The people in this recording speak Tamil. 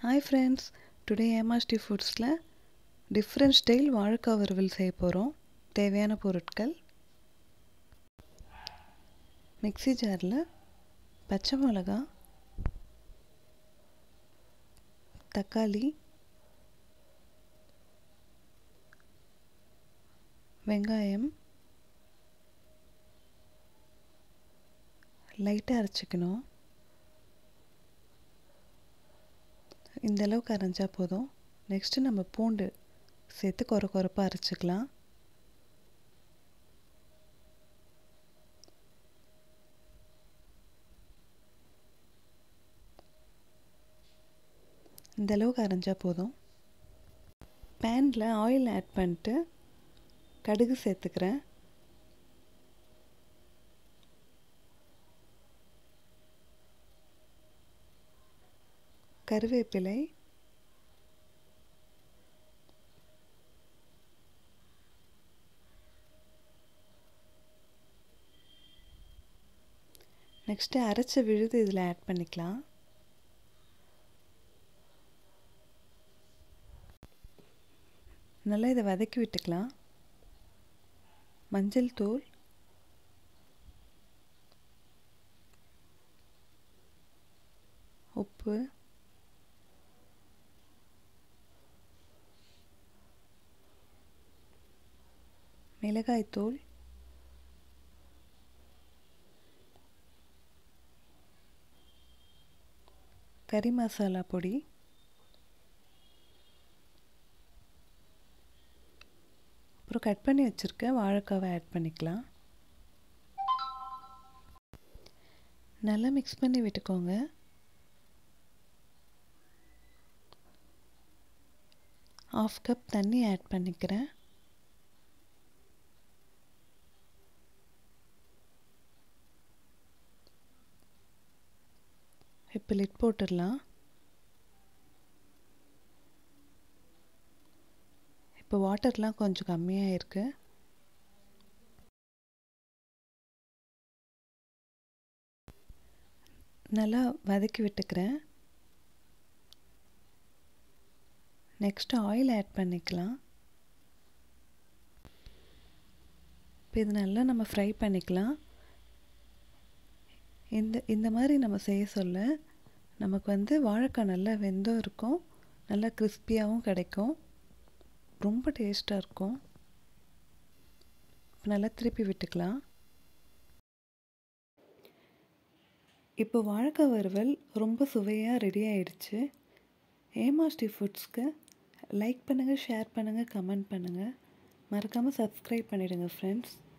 ஹாய் ஃப்ரெண்ட்ஸ் டுடே ஏமாஸ்டி ஃபுட்ஸில் டிஃப்ரெண்ட் ஸ்டைல் வாழைக்காய் வறுவல் செய்ய போகிறோம் தேவையான பொருட்கள் மிக்ஸி ஜாரில் பச்சை மிளகா தக்காளி வெங்காயம் லைட்டாக அரைச்சிக்கணும் இந்த அளவுக்கு அரைஞ்சா போதும் நெக்ஸ்ட்டு நம்ம பூண்டு சேர்த்து குறை குறைப்பாக அரைச்சிக்கலாம் இந்த அளவுக்கு அரைஞ்சா போதும் பேனில் ஆயில் ஆட் பண்ணிட்டு கடுகு சேர்த்துக்கிறேன் கருவேப்பிலை நெக்ஸ்ட்டு அரைச்ச விழுது இதில் ஆட் பண்ணிக்கலாம் நல்லா இதை வதக்கி விட்டுக்கலாம் மஞ்சள் தூள் உப்பு மிளகாய்த்தூள் கறி மசாலா பொடி அப்புறம் கட் பண்ணி வச்சுருக்க வாழைக்காவை ஆட் பண்ணிக்கலாம் நல்லா மிக்ஸ் பண்ணி விட்டுக்கோங்க ஆஃப் கப் தண்ணி ஆட் பண்ணிக்கிறேன் இப்போ லிட் போட்டுடலாம் இப்போ வாட்டர்லாம் கொஞ்சம் கம்மியாக இருக்குது நல்லா வதக்கி விட்டுக்கிறேன் நெக்ஸ்ட்டு ஆயில் ஆட் பண்ணிக்கலாம் இப்போ இது நல்லா நம்ம ஃப்ரை பண்ணிக்கலாம் இந்த இந்த மாதிரி நம்ம செய்ய சொல்ல நமக்கு வந்து வாழைக்காய் நல்லா வெந்தும் இருக்கும் நல்லா கிறிஸ்பியாகவும் கிடைக்கும் ரொம்ப டேஸ்ட்டாக இருக்கும் நல்லா திருப்பி விட்டுக்கலாம் இப்போ வாழைக்காய் வறுவல் ரொம்ப சுவையாக ரெடி ஆயிடுச்சு ஏமாஸ்டி ஃபுட்ஸ்க்கு லைக் பண்ணுங்கள் ஷேர் பண்ணுங்கள் கமெண்ட் பண்ணுங்கள் மறக்காமல் சப்ஸ்கிரைப் பண்ணிவிடுங்க ஃப்ரெண்ட்ஸ்